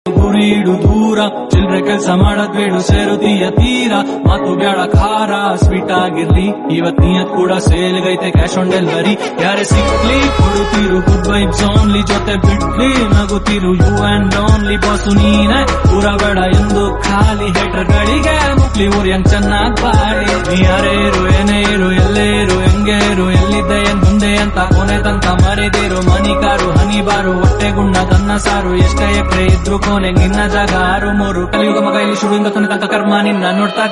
ಗುರಿ ಇಡು ದೂರ ಚಿಲ್ರೆ ಕೆಲ್ಸ ಮಾಡದ್ ಬೇಡು ಸೇರುತ್ತೀಯ ತೀರ ಮತ್ತು ಬ್ಯಾಡ ಖಾರ ಸ್ವೀಟ್ ಆಗಿರ್ಲಿ ಇವತ್ ನಿಯತ್ ಕೂಡ ಸೇಲ್ಗೈತೆ ಕ್ಯಾಶ್ ಆನ್ ಡೆಲಿವರಿ ಯಾರೇ ಸಿಕ್ಲಿ ಕೊಡುತ್ತೀರು ಗುಡ್ ವೈಬ್ಸ್ ಓನ್ಲಿ ಜೊತೆ ಬಿಡ್ಲಿ ನಗುತ್ತೀರು ಯು ಅಂಡ್ ಓನ್ಲಿ ಬಾಸು ನೀನೆ ಪೂರ ಬೇಡ ಎಂದು ಖಾಲಿ ಹೇಟರ್ ಗಳಿಗೆ ಮುಕ್ಲಿ ಊರ್ಯಂಗ್ ಚೆನ್ನಾಗ್ ಬಾಳಿ ನೀ ಯಾರೇ ಇರು ಏನೇ ಇರು ಎಲ್ಲೇ ಇರು ಹೆಂಗೆ ಇರು ಎಲ್ಲಿದ್ದೆ ಏನ್ ಮುಂದೆ ಅಂತ ಕೊನೆ ತನಕ ಮರೆದಿರು ಮನಿ ಕಾರು ಹನಿ ಬಾರು ಹೊಟ್ಟೆ ಗುಂಡ ತನ್ನ ಸಾರು ಎಷ್ಟೇ ಎಕರೆ ಇದ್ರು ಕೊನೆ ನಿನ್ನ ಜಾಗ ಆರು ಮೂರು ಕಲಿಯುಗ ಮಗ ಇಲ್ಲಿ ಶುರುವಿಂದ ಕೊನೆ ತನಕ ಕರ್ಮ ನಿನ್ನ ನೋಡ್ತಾ